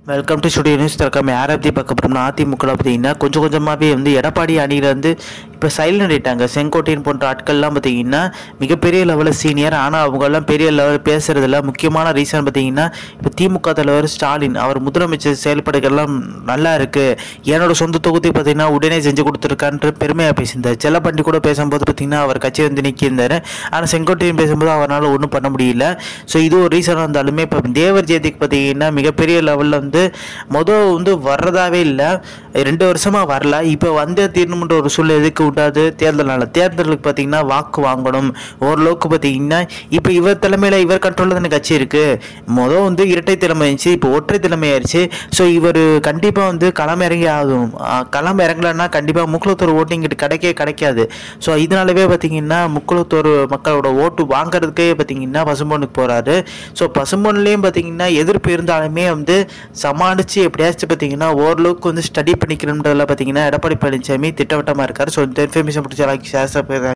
welcome to studio news திறக்காம யாரை பற்றி பார்க்க போகிறோம்னா அதிமுகவில் பார்த்தீங்கன்னா கொஞ்சம் கொஞ்சமாகவே வந்து எடப்பாடி அணியில் வந்து இப்போ சைலண்ட் ஆயிட்டாங்க செங்கோட்டையன் போன்ற ஆட்கள்லாம் பார்த்தீங்கன்னா மிகப்பெரிய லெவலில் சீனியர் ஆனால் அவங்கெல்லாம் பெரிய லெவலில் பேசுறதுல முக்கியமான ரீசன் பார்த்தீங்கன்னா இப்போ திமுக தலைவர் ஸ்டாலின் அவர் முதலமைச்சர் செயல்படுகள்லாம் நல்லா இருக்கு என்னோட சொந்த தொகுதி பார்த்தீங்கன்னா உடனே செஞ்சு கொடுத்துருக்கான்ற பெருமையாக பேசியிருந்தார் செல்லப்பண்டி கூட பேசும்போது பார்த்தீங்கன்னா அவர் கட்சி வந்து நிற்கியிருந்தார் ஆனால் செங்கோட்டையன் பேசும்போது அவரால் ஒன்றும் பண்ண முடியல ஸோ இது ஒரு ரீசனாக இருந்தாலுமே இப்போ தேவர் ஜெயதிக்கு பார்த்தீங்கன்னா மிகப்பெரிய லெவலில் வந்து மொதல் வந்து வர்றதாவே இல்லை ரெண்டு வருஷமாக வரல இப்போ வந்தே தீரணுன்ற ஒரு சூழ்நிலை எதுக்கு விட்டாது தேர்தல்னால தேர்தலுக்கு பார்த்தீங்கன்னா வாக்கு வாங்கணும் ஓரளவுக்கு பார்த்தீங்கன்னா இப்போ இவர் தலைமையில் இவர் கண்ட்ரோலில் தானே கட்சி இருக்குது மொதல் வந்து இரட்டை தலைமை இருந்துச்சு இப்போ ஒற்றை தலைமை ஆயிடுச்சு ஸோ இவர் கண்டிப்பாக வந்து களம் இறங்கி ஆகும் ஆஹ் களம் இறங்கலைன்னா கண்டிப்பாக முக்குளத்தூர் ஓட்டு இங்கிட்டு கிடைக்கவே கிடைக்காது ஸோ இதனாலவே பார்த்தீங்கன்னா முக்குளத்தூர் மக்களோட ஓட்டு வாங்குறதுக்கே பார்த்தீங்கன்னா பசும்பொண்ணுக்கு போகிறாரு ஸோ பசும்பொன்னுலேயும் பார்த்தீங்கன்னா எதிர்ப்பு இருந்தாலுமே வந்து சமாளித்து எப்படியாச்சும் பார்த்தீங்கன்னா ஓரளவுக்கு வந்து ஸ்டடி பண்ணிக்கணுன்றதுல பார்த்தீங்கன்னா எடப்பாடி பழனிசாமி திட்டவட்டமாக இருக்கார் ஸோ இந்த இன்ஃபர்மேஷன் பிடிச்ச லைக் ஷேர்